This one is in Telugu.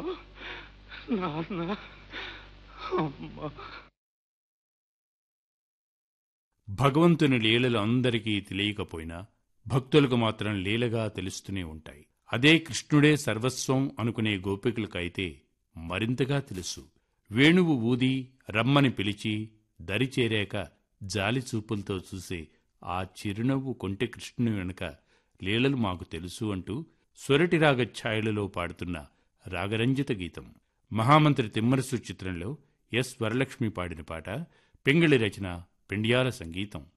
నాన్న అమ్మ భగవంతుని లీలలు అందరికీ తెలియకపోయినా భక్తులకు మాత్రం లీలగా తెలుస్తూనే ఉంటాయి అదే కృష్ణుడే సర్వస్వం అనుకునే గోపికలకైతే మరింతగా తెలుసు వేణువు ఊది రమ్మని పిలిచి దరి చేరాక జాలి చూపులతో చూసే ఆ చిరునవ్వు కొంటె కృష్ణుని వెనుక లీలలు మాకు తెలుసు అంటూ సొరటి రాగ ఛాయలలో పాడుతున్న రాగరంజిత గీతం మహామంత్రి తిమ్మరసు చిత్రంలో ఎస్ వరలక్ష్మి పాడిన పాట పింగళి రచన పెండియాల సంగీతం